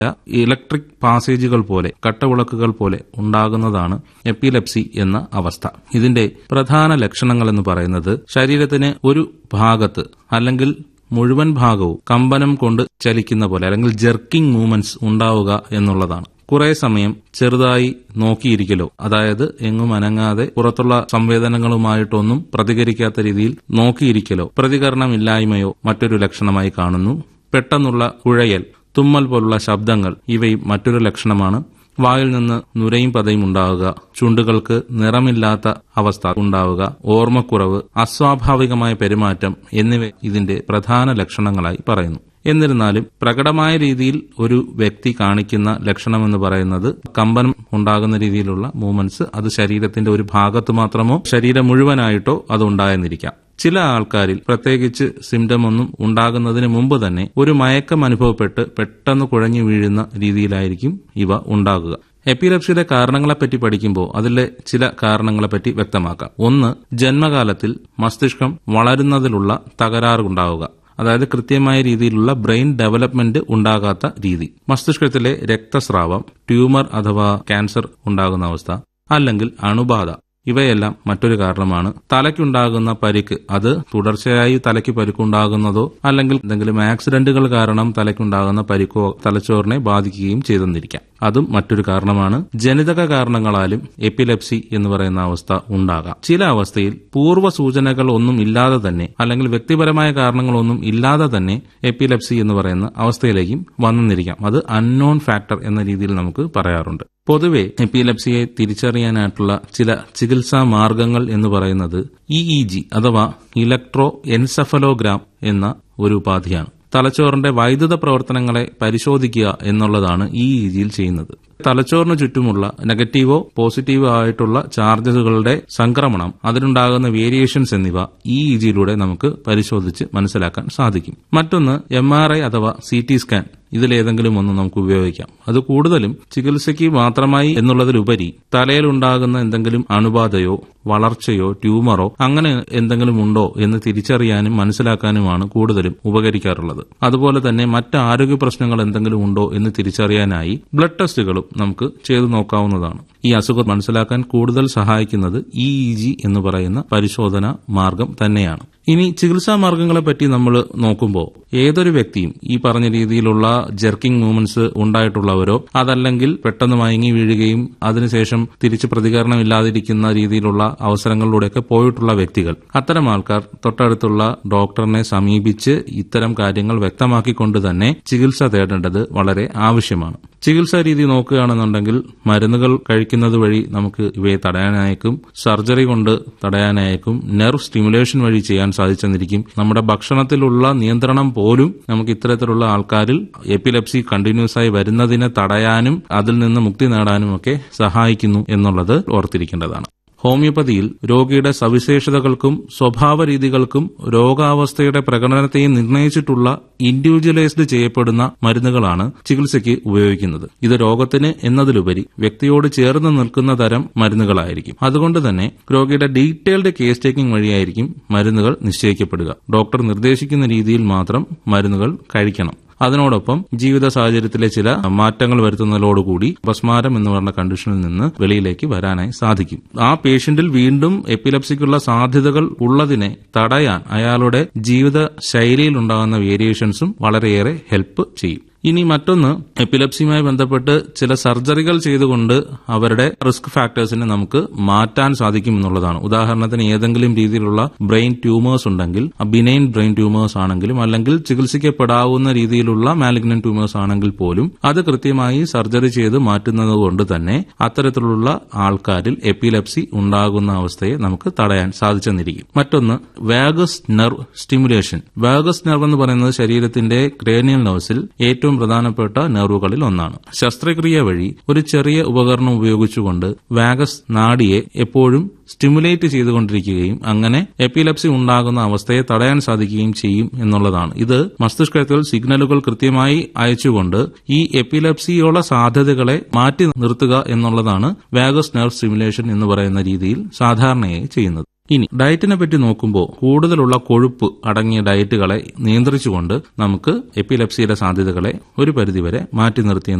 electric പാസേജുകൾ പോലെ കട്ടവിളക്കുകൾ പോലെ ഉണ്ടാകുന്നതാണ് എപ്പിലെപ്സി എന്ന അവസ്ഥ ഇതിന്റെ പ്രധാന ലക്ഷണങ്ങൾ എന്ന് പറയുന്നത് ശരീരത്തിന് ഒരു ഭാഗത്ത് അല്ലെങ്കിൽ മുഴുവൻ ഭാഗവും കമ്പനം കൊണ്ട് ചലിക്കുന്ന പോലെ അല്ലെങ്കിൽ ജെർക്കിംഗ് മൂവ്മെന്റ്സ് ഉണ്ടാവുക എന്നുള്ളതാണ് കുറെ സമയം ചെറുതായി നോക്കിയിരിക്കലോ അതായത് എങ്ങും അനങ്ങാതെ പുറത്തുള്ള സംവേദനങ്ങളുമായിട്ടൊന്നും പ്രതികരിക്കാത്ത രീതിയിൽ നോക്കിയിരിക്കലോ പ്രതികരണമില്ലായ്മയോ മറ്റൊരു ലക്ഷണമായി കാണുന്നു പെട്ടെന്നുള്ള കുഴയൽ തുമ്മൽ പോലുള്ള ശബ്ദങ്ങൾ ഇവയും മറ്റൊരു ലക്ഷണമാണ് വായിൽ നിന്ന് നുരയും പതയും ഉണ്ടാവുക ചുണ്ടുകൾക്ക് നിറമില്ലാത്ത അവസ്ഥ ഉണ്ടാവുക ഓർമ്മക്കുറവ് അസ്വാഭാവികമായ പെരുമാറ്റം എന്നിവ ഇതിന്റെ പ്രധാന ലക്ഷണങ്ങളായി പറയുന്നു എന്നിരുന്നാലും പ്രകടമായ രീതിയിൽ ഒരു വ്യക്തി കാണിക്കുന്ന ലക്ഷണമെന്ന് പറയുന്നത് കമ്പനം ഉണ്ടാകുന്ന രീതിയിലുള്ള മൂവ്മെന്റ്സ് അത് ശരീരത്തിന്റെ ഒരു ഭാഗത്ത് മാത്രമോ ശരീരം മുഴുവനായിട്ടോ അത് ഉണ്ടായെന്നിരിക്കാം ചില ആൾക്കാരിൽ പ്രത്യേകിച്ച് സിംറ്റം ഒന്നും ഉണ്ടാകുന്നതിന് മുമ്പ് തന്നെ ഒരു മയക്കം അനുഭവപ്പെട്ട് പെട്ടെന്ന് കുഴഞ്ഞു വീഴുന്ന രീതിയിലായിരിക്കും ഇവ ഉണ്ടാകുക എപ്പിലെപ്സിയുടെ കാരണങ്ങളെപ്പറ്റി പഠിക്കുമ്പോൾ അതിലെ ചില കാരണങ്ങളെപ്പറ്റി വ്യക്തമാക്കാം ഒന്ന് ജന്മകാലത്തിൽ മസ്തിഷ്കം വളരുന്നതിലുള്ള തകരാറുണ്ടാവുക അതായത് കൃത്യമായ രീതിയിലുള്ള ബ്രെയിൻ ഡെവലപ്മെന്റ് ഉണ്ടാകാത്ത രീതി മസ്തിഷ്കത്തിലെ രക്തസ്രാവം ട്യൂമർ അഥവാ ക്യാൻസർ ഉണ്ടാകുന്ന അവസ്ഥ അല്ലെങ്കിൽ അണുബാധ ഇവയെല്ലാം മറ്റൊരു കാരണമാണ് തലയ്ക്കുണ്ടാകുന്ന പരിക്ക് അത് തുടർച്ചയായി തലയ്ക്ക് പരിക്കുണ്ടാകുന്നതോ അല്ലെങ്കിൽ എന്തെങ്കിലും ആക്സിഡന്റുകൾ കാരണം തലയ്ക്കുണ്ടാകുന്ന പരിക്കോ തലച്ചോറിനെ ബാധിക്കുകയും ചെയ്തെന്നിരിക്കാം അതും മറ്റൊരു കാരണമാണ് ജനിതക കാരണങ്ങളാലും എപ്പിലെപ്സി എന്ന് പറയുന്ന അവസ്ഥ ഉണ്ടാകാം ചില അവസ്ഥയിൽ പൂർവ്വ സൂചനകൾ ഒന്നും ഇല്ലാതെ തന്നെ അല്ലെങ്കിൽ വ്യക്തിപരമായ കാരണങ്ങളൊന്നും ഇല്ലാതെ തന്നെ എപ്പിലെപ്സി എന്ന് പറയുന്ന അവസ്ഥയിലേക്കും വന്നെന്നിരിക്കാം അത് അൺനോൺ ഫാക്ടർ എന്ന രീതിയിൽ നമുക്ക് പറയാറുണ്ട് പൊതുവെ എപ്പിലെപ്സിയെ തിരിച്ചറിയാനായിട്ടുള്ള ചില ചികിത്സാ മാർഗങ്ങൾ എന്ന് പറയുന്നത് E E G electroencephalogram എന്ന ഒരു ഉപാധിയാണ് തലച്ചോറിന്റെ വൈദ്യുത പ്രവർത്തനങ്ങളെ പരിശോധിക്കുക എന്നുള്ളതാണ് ഈ ജിയിൽ ചെയ്യുന്നത് തലച്ചോറിന് ചുറ്റുമുള്ള നെഗറ്റീവോ പോസിറ്റീവോ ആയിട്ടുള്ള ചാർജുകളുടെ സംക്രമണം അതിനുണ്ടാകുന്ന വേരിയേഷൻസ് എന്നിവ ഈ ജിയിലൂടെ നമുക്ക് പരിശോധിച്ച് മനസ്സിലാക്കാൻ സാധിക്കും മറ്റൊന്ന് എം ആർ ഐ അഥവാ സി ടി സ്കാൻ ഇതിലേതെങ്കിലും ഒന്ന് നമുക്ക് ഉപയോഗിക്കാം അത് കൂടുതലും ചികിത്സയ്ക്ക് മാത്രമായി എന്നുള്ളതിലുപരി തലയിലുണ്ടാകുന്ന എന്തെങ്കിലും അണുബാധയോ വളർച്ചയോ ട്യൂമറോ അങ്ങനെ എന്തെങ്കിലും ഉണ്ടോ എന്ന് തിരിച്ചറിയാനും മനസ്സിലാക്കാനുമാണ് കൂടുതലും ഉപകരിക്കാറുള്ളത് അതുപോലെ തന്നെ മറ്റ് ആരോഗ്യ പ്രശ്നങ്ങൾ എന്തെങ്കിലും ഉണ്ടോ എന്ന് തിരിച്ചറിയാനായി ബ്ലഡ് ടെസ്റ്റുകളും നമുക്ക് ചെയ്തു നോക്കാവുന്നതാണ് ഈ അസുഖം മനസ്സിലാക്കാൻ കൂടുതൽ സഹായിക്കുന്നത് ഇ ജി എന്ന് പറയുന്ന പരിശോധന മാർഗം തന്നെയാണ് ഇനി ചികിത്സാ മാർഗങ്ങളെ പറ്റി നമ്മൾ നോക്കുമ്പോൾ ഏതൊരു വ്യക്തിയും ഈ പറഞ്ഞ രീതിയിലുള്ള ജെർക്കിംഗ് മൂവ്മെന്റ്സ് ഉണ്ടായിട്ടുള്ളവരോ അതല്ലെങ്കിൽ പെട്ടെന്ന് മയങ്ങി വീഴുകയും അതിനുശേഷം തിരിച്ച് പ്രതികരണമില്ലാതിരിക്കുന്ന രീതിയിലുള്ള അവസരങ്ങളിലൂടെയൊക്കെ പോയിട്ടുള്ള വ്യക്തികൾ അത്തരം ആൾക്കാർ തൊട്ടടുത്തുള്ള ഡോക്ടറിനെ സമീപിച്ച് ഇത്തരം കാര്യങ്ങൾ വ്യക്തമാക്കിക്കൊണ്ട് തന്നെ ചികിത്സ തേടേണ്ടത് വളരെ ആവശ്യമാണ് ചികിത്സാ രീതി നോക്കുകയാണെന്നുണ്ടെങ്കിൽ മരുന്നുകൾ കഴിക്കുന്നത് വഴി നമുക്ക് ഇവയെ തടയാനായേക്കും സർജറി കൊണ്ട് തടയാനായേക്കും നെർവ് സ്റ്റിമുലേഷൻ വഴി ചെയ്യാൻ സാധിച്ചെന്നിരിക്കും നമ്മുടെ ഭക്ഷണത്തിലുള്ള നിയന്ത്രണം പോലും നമുക്ക് ഇത്തരത്തിലുള്ള ആൾക്കാരിൽ എപ്പിലെപ്സി കണ്ടിന്യൂസ് ആയി വരുന്നതിനെ തടയാനും അതിൽ നിന്ന് മുക്തി നേടാനും ഒക്കെ സഹായിക്കുന്നു എന്നുള്ളത് ഓർത്തിരിക്കേണ്ടതാണ് ഹോമിയോപ്പതിയിൽ രോഗിയുടെ സവിശേഷതകൾക്കും സ്വഭാവ രീതികൾക്കും രോഗാവസ്ഥയുടെ പ്രകടനത്തെയും നിർണയിച്ചിട്ടുള്ള ഇൻഡിവിജ്വലൈസ്ഡ് ചെയ്യപ്പെടുന്ന മരുന്നുകളാണ് ചികിത്സയ്ക്ക് ഉപയോഗിക്കുന്നത് ഇത് രോഗത്തിന് എന്നതിലുപരി വ്യക്തിയോട് ചേർന്ന് നിൽക്കുന്ന തരം മരുന്നുകളായിരിക്കും അതുകൊണ്ട് തന്നെ രോഗിയുടെ ഡീറ്റെയിൽഡ് കേസ് ടേക്കിംഗ് വഴിയായിരിക്കും മരുന്നുകൾ നിശ്ചയിക്കപ്പെടുക ഡോക്ടർ നിർദ്ദേശിക്കുന്ന രീതിയിൽ മാത്രം മരുന്നുകൾ കഴിക്കണം അതിനോടൊപ്പം ജീവിത സാഹചര്യത്തിലെ ചില മാറ്റങ്ങൾ വരുത്തുന്നതോടുകൂടി അപസ്മാരം എന്ന് പറഞ്ഞ കണ്ടീഷനിൽ നിന്ന് വെളിയിലേക്ക് വരാനായി സാധിക്കും ആ പേഷ്യന്റിൽ വീണ്ടും എപ്പിലപ്സിക്കുള്ള സാധ്യതകൾ ഉള്ളതിനെ തടയാൻ അയാളുടെ ജീവിത ശൈലിയിൽ ഉണ്ടാകുന്ന വേരിയേഷൻസും വളരെയേറെ ഹെൽപ്പ് ചെയ്യും ഇനി മറ്റൊന്ന് എപ്പിലപ്സിയുമായി ബന്ധപ്പെട്ട് ചില സർജറികൾ ചെയ്തുകൊണ്ട് അവരുടെ റിസ്ക് ഫാക്ടേഴ്സിനെ നമുക്ക് മാറ്റാൻ സാധിക്കും എന്നുള്ളതാണ് ഉദാഹരണത്തിന് ഏതെങ്കിലും രീതിയിലുള്ള ബ്രെയിൻ ട്യൂമേഴ്സ് ഉണ്ടെങ്കിൽ ബിനൈൻ ബ്രെയിൻ ട്യൂമേഴ്സ് ആണെങ്കിലും അല്ലെങ്കിൽ ചികിത്സിക്കപ്പെടാവുന്ന രീതിയിലുള്ള മാലിഗ്നൻ ട്യൂമേഴ്സ് ആണെങ്കിൽ പോലും അത് കൃത്യമായി സർജറി ചെയ്ത് മാറ്റുന്നത് കൊണ്ട് തന്നെ അത്തരത്തിലുള്ള ആൾക്കാരിൽ എപ്പിലെപ്സി ഉണ്ടാകുന്ന അവസ്ഥയെ നമുക്ക് തടയാൻ സാധിച്ചെന്നിരിക്കും മറ്റൊന്ന് vagus nerve stimulation vagus nerve എന്ന് പറയുന്നത് ശരീരത്തിന്റെ ക്രേനിയൽ നെർവ്സിൽ ഏറ്റവും ഏറ്റവും പ്രധാനപ്പെട്ട നെർവുകളിൽ ഒന്നാണ് ശസ്ത്രക്രിയ വഴി ഒരു ചെറിയ ഉപകരണം ഉപയോഗിച്ചുകൊണ്ട് വാഗസ് നാഡിയെ എപ്പോഴും സ്റ്റിമുലേറ്റ് ചെയ്തുകൊണ്ടിരിക്കുകയും അങ്ങനെ എപ്പിലെപ്സി ഉണ്ടാകുന്ന അവസ്ഥയെ തടയാൻ സാധിക്കുകയും ചെയ്യും എന്നുള്ളതാണ് ഇത് മസ്തിഷ്കത്തിൽ സിഗ്നലുകൾ കൃത്യമായി അയച്ചുകൊണ്ട് ഈ എപ്പിലെപ്സിയുള്ള സാധ്യതകളെ മാറ്റി നിർത്തുക എന്നുള്ളതാണ് വാഗസ് നെർവ് സ്റ്റിമുലേഷൻ എന്ന് പറയുന്ന രീതിയിൽ സാധാരണയായി ചെയ്യുന്നത് ഇനി ഡയറ്റിനെ പറ്റി നോക്കുമ്പോൾ കൂടുതലുള്ള കൊഴുപ്പ് അടങ്ങിയ ഡയറ്റുകളെ നിയന്ത്രിച്ചുകൊണ്ട് നമുക്ക് എപ്പിലെപ്സിയുടെ സാധ്യതകളെ ഒരു പരിധിവരെ മാറ്റി നിർത്തി